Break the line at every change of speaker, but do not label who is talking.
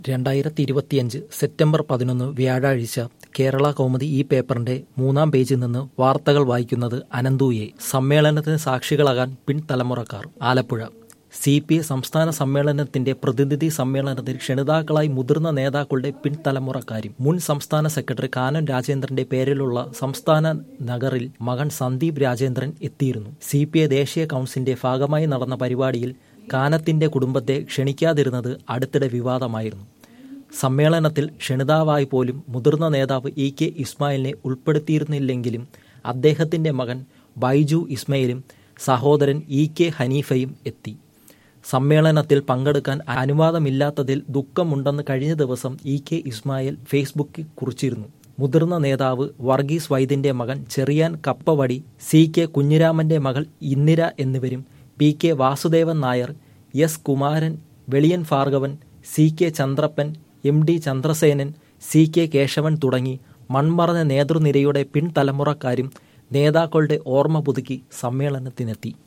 രണ്ടായിരത്തി ഇരുപത്തിയഞ്ച് സെപ്റ്റംബർ പതിനൊന്ന് വ്യാഴാഴ്ച കേരള കൗമുദി ഈ പേപ്പറിന്റെ മൂന്നാം പേജിൽ നിന്ന് വാർത്തകൾ വായിക്കുന്നത് അനന്തുയെ സമ്മേളനത്തിന് സാക്ഷികളാകാൻ പിൻതലമുറക്കാർ ആലപ്പുഴ സി പി ഐ സംസ്ഥാന സമ്മേളനത്തിന്റെ പ്രതിനിധി സമ്മേളനത്തിൽ ക്ഷണിതാക്കളായി മുതിർന്ന നേതാക്കളുടെ പിൻതലമുറക്കാരും മുൻ സംസ്ഥാന സെക്രട്ടറി കാനം രാജേന്ദ്രന്റെ പേരിലുള്ള സംസ്ഥാന നഗറിൽ മകൻ സന്ദീപ് രാജേന്ദ്രൻ എത്തിയിരുന്നു സി പി ഐ ദേശീയ കൗൺസിലിന്റെ ഭാഗമായി നടന്ന പരിപാടിയിൽ കാനത്തിന്റെ കുടുംബത്തെ ക്ഷണിക്കാതിരുന്നത് അടുത്തിടെ വിവാദമായിരുന്നു സമ്മേളനത്തിൽ ക്ഷണിതാവായി പോലും മുതിർന്ന നേതാവ് ഇ കെ ഇസ്മായിലിനെ ഉൾപ്പെടുത്തിയിരുന്നില്ലെങ്കിലും അദ്ദേഹത്തിന്റെ മകൻ ബൈജു ഇസ്മയിലും സഹോദരൻ ഇ കെ ഹനീഫയും എത്തി സമ്മേളനത്തിൽ പങ്കെടുക്കാൻ അനുവാദമില്ലാത്തതിൽ ദുഃഖമുണ്ടെന്ന് കഴിഞ്ഞ ദിവസം ഇ കെ ഇസ്മായിൽ ഫേസ്ബുക്കിൽ കുറിച്ചിരുന്നു മുതിർന്ന നേതാവ് വർഗീസ് വൈദ്യന്റെ മകൻ ചെറിയാൻ കപ്പവടി സി കെ കുഞ്ഞിരാമന്റെ മകൾ ഇന്ദിര എന്നിവരും P K Vasudevan Nair S Kumaran Veliyan Bhargavan C K Chandrappan M D Chandrasenan C K Kesavan തുടങ്ങി മൺമറഞ്ഞ നേതൃനിരയുടെ പിൻതലമുറക്കാരും നേതാക്കളുടെ ഓർമ്മ പുതുക്കി സമ്മേളനത്തിനെത്തി